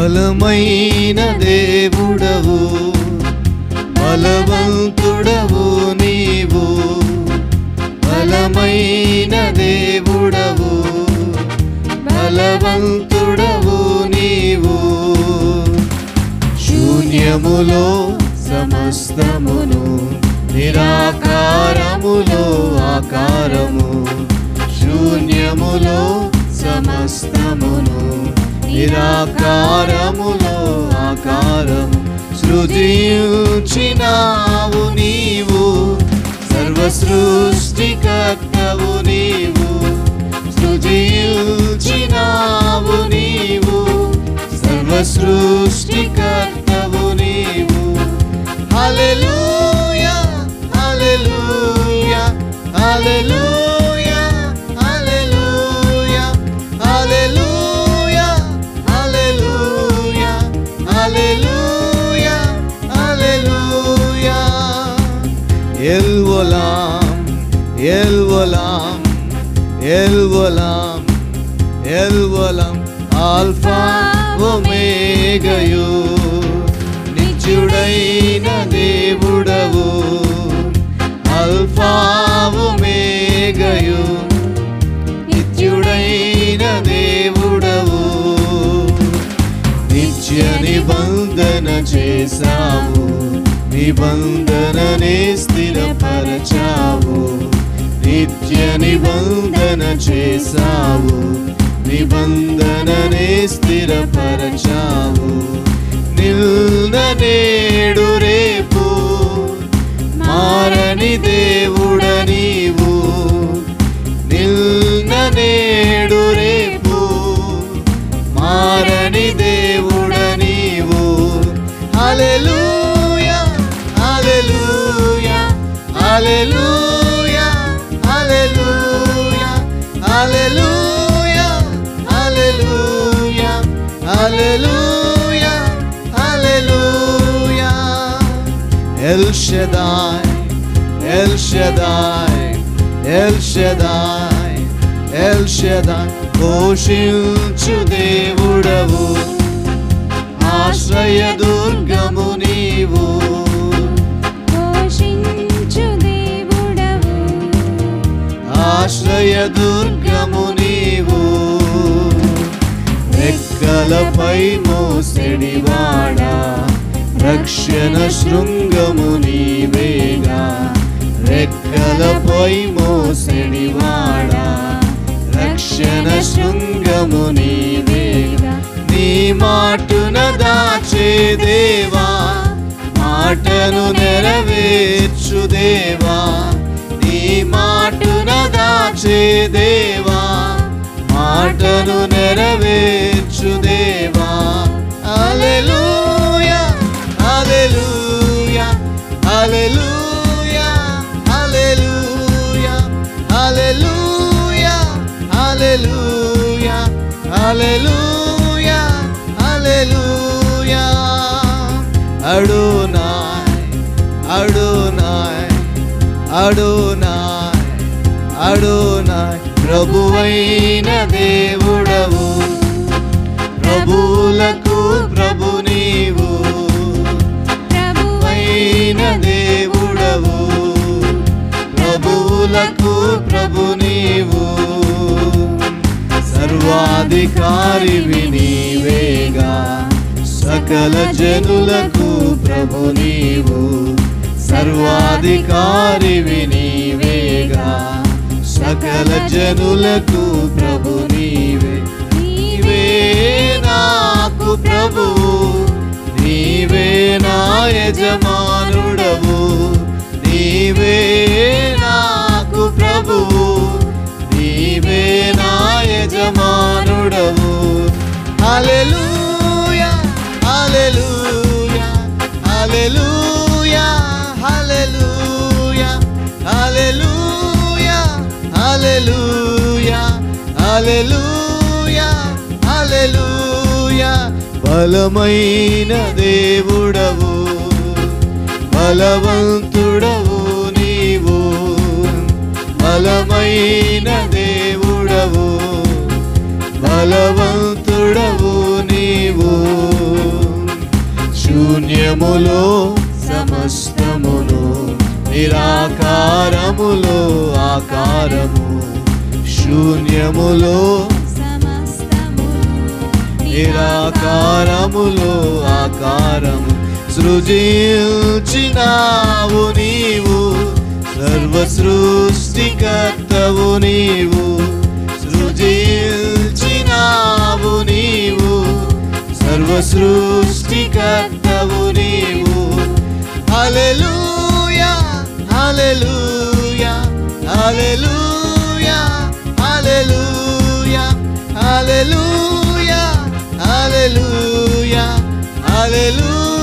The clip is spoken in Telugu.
బలమైన దేవుడవు బలవంతుడవు నీవు బలమైన దేవుడవు బలవంతుడవు నీవు శూన్యములో సమస్తమును నిరాకారములో ఆకారము శూన్యములో సమస్తమును నిరాకారములో ఆకారము సృజించినావు నీవు సర్వ సృష్టికర్తవు నీవు సృజించినావు నీవు సర్వ సృష్టికర్తవు నీవు hallelujah hallelujah hallelujah hallelujah hallelujah hallelujah hallelujah హల్లెలూయా ఎల్వలాం ఎల్వలాం ఎల్వలాం ఎల్వలాం ఆల్ఫా ఒమేగయు నిత్యుడైన దేవుడవు అల్ఫా ఒమేగయు నిత్యుడైన దేవుడవు నిత్య నిబంధన చేశావు నిబంధననే స్థిరపరచావు నిత్య నిబంధన చేశావు నిబంధననే స్థిరపరచావు నిల్న నేడు రేపు మారని దేవుడ నీవు నిల్న నేడు రేపు మారని దేవుడ నీవు hallelujah hallelujah hallelujah hallelujah hallelujah hallelujah hallelujah hallelujah El Shaddai El Shaddai El Shaddai El Shaddai ఘోషించు దేవుడవు ఆశ్రయ దుర్గము నీవు ఘోషించు దేవుడవు ఆశ్రయ దుర్గము నీవు రెక్కలపై మోసెడివాడా రక్షణ శృంగము నీవేగా రెక్కలపై మోసెడివాడా రక్షణ శృంగము నీవేగా నీ మాటున దాచే దేవా మాటను నెరవేర్చు దేవా నీ మాటున దాచే దేవా మాటను నెరవేర్చు దేవా హల్లెలూయా hallelujah hallelujah hallelujah hallelujah hallelujah hallelujah హల్లెలూయా అడునాయ్ అడునాయ్ అడునాయ్ అడునాయ్ ప్రభువైన దేవుడవు ప్రభువులకు ప్రభు నీవు ప్రభువైన దేవుడవు ప్రభువులకు ప్రభు నీవు సర్వాధికారివి నీవేగా సకల జనులకు ప్రభు నీవు సర్వాధికారివి నీవేగా సకల జనులకు ప్రభు నీవే నీవే నాకు ప్రభు నీవే నా యజమానుడవు నీవే నాకు ప్రభువు నీవే నా యజమానుడవు హల్లెలూయా hallelujah hallelujah hallelujah hallelujah hallelujah hallelujah హల్లెలూయా బలమైన దేవుడవు బలవంతుడవు నీవు బలమైన దేవుడవు బలవంతుడవు నీవు శూన్యములో సమస్తమును నిరాకారములో ఆకారము శూన్యములో సమస్తమును నిరాకారములో ఆకారము సృజించినావు నీవు సర్వ సృష్టికర్తవు నీవు సృజించినావు నీవు సర్వ సృష్టికర్తవు నీవు hallelujah hallelujah hallelujah hallelujah hallelujah hallelujah హల్లెలూయా